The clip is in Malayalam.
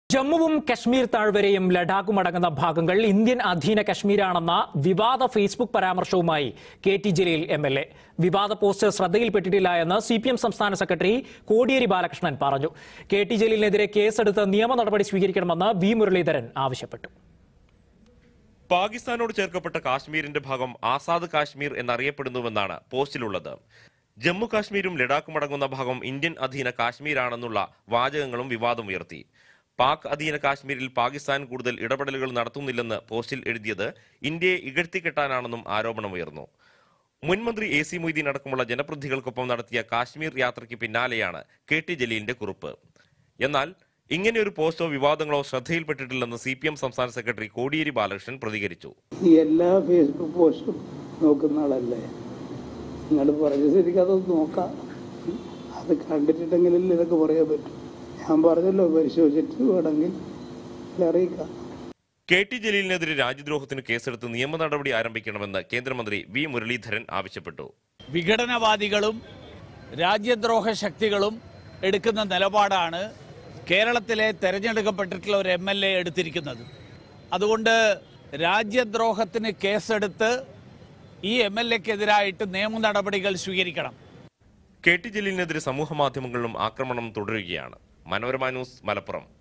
ജമ്മുവും കശ്മീർ താഴ്വരയും ലഡാക്കും അടങ്ങുന്ന ഭാഗങ്ങൾ ഇന്ത്യൻ അധീന കശ്മീരാണെന്ന വിവാദ ഫേസ്ബുക്ക് പരാമർശവുമായി K T Jaleel M L A വിവാദ പോസ്റ്റ് ശ്രദ്ധയിൽപ്പെട്ടിട്ടില്ല എന്ന് സി പി എം സംസ്ഥാന സെക്രട്ടറി കോടിയേരി ബാലകൃഷ്ണൻ പറഞ്ഞു കെ ടി ജലീലിനെതിരെ കേസെടുത്ത് നിയമ നടപടി സ്വീകരിക്കണമെന്ന് വി മുരളീധരൻ ആവശ്യപ്പെട്ടു പാകിസ്ഥാനോട് ചേർക്കപ്പെട്ട കാശ്മീരിന്റെ ഭാഗം ആസാദ് കാശ്മീർ എന്നറിയപ്പെടുന്നുവെന്നാണ് പോസ്റ്റിലുള്ളത് ജമ്മു കാശ്മീരും ലഡാക്കും അടങ്ങുന്ന ഭാഗം ഇന്ത്യൻ അധീന കാശ്മീരാണെന്നുള്ള വാചകങ്ങളും വിവാദമുയർത്തി പാക് അധീന കാശ്മീരിൽ പാകിസ്ഥാൻ കൂടുതൽ ഇടപെടലുകൾ നടത്തുന്നില്ലെന്ന് പോസ്റ്റിൽ എഴുതിയത് ഇന്ത്യയെ ഇകഴ്ത്തിക്കെട്ടാനാണെന്നും ആരോപണമുയർന്നു മുൻമന്ത്രി എ സി മൊയ്തീൻ അടക്കമുള്ള ജനപ്രതിനിധികൾക്കൊപ്പം നടത്തിയ കാശ്മീർ യാത്രയ്ക്ക് പിന്നാലെയാണ് കെ ടി ജലീലിന്റെ കുറിപ്പ് എന്നാൽ ഇങ്ങനെയൊരു പോസ്റ്റോ വിവാദങ്ങളോ ശ്രദ്ധയിൽപ്പെട്ടിട്ടില്ലെന്ന് സി പി എം സംസ്ഥാന സെക്രട്ടറി കോടിയേരി ബാലകൃഷ്ണൻ പ്രതികരിച്ചു ഈ എല്ലാ ഫേസ്ബുക്ക് പോസ്റ്റും നോക്കുന്ന ആളല്ലേ നിങ്ങൾ പറഞ്ഞ ശരിക്കും അതൊന്ന് നോക്കാം അത് കണ്ടിട്ടുണ്ടെങ്കിലല്ലേ ഇതൊക്കെ പറയാൻ പറ്റും ഞാൻ പറഞ്ഞല്ലോ പരിശോധിച്ചിട്ട് വേണമെങ്കിൽ ഇതിൽ അറിയിക്കാം കെ ടി ജലീലിനെതിരെ രാജ്യദ്രോഹത്തിന് കേസെടുത്ത് നിയമ നടപടി ആരംഭിക്കണമെന്ന് കേന്ദ്രമന്ത്രി വി മുരളീധരൻ ആവശ്യപ്പെട്ടു വിഘടനവാദികളും രാജ്യദ്രോഹ ശക്തികളും എടുക്കുന്ന നിലപാടാണ് കേരളത്തിലെ തെരഞ്ഞെടുക്കപ്പെട്ടിട്ടുള്ള ഒരു എം എൽ എ എടുത്തിരിക്കുന്നത് അതുകൊണ്ട് രാജ്യദ്രോഹത്തിന് കേസെടുത്ത് ഈ എം എൽ എക്കെതിരായിട്ട് നിയമ നടപടികൾ സ്വീകരിക്കണം കെ ടി ജലീലിനെതിരെ സമൂഹ മാധ്യമങ്ങളിലും ആക്രമണം തുടരുകയാണ് മനോരമ ന്യൂസ് മലപ്പുറം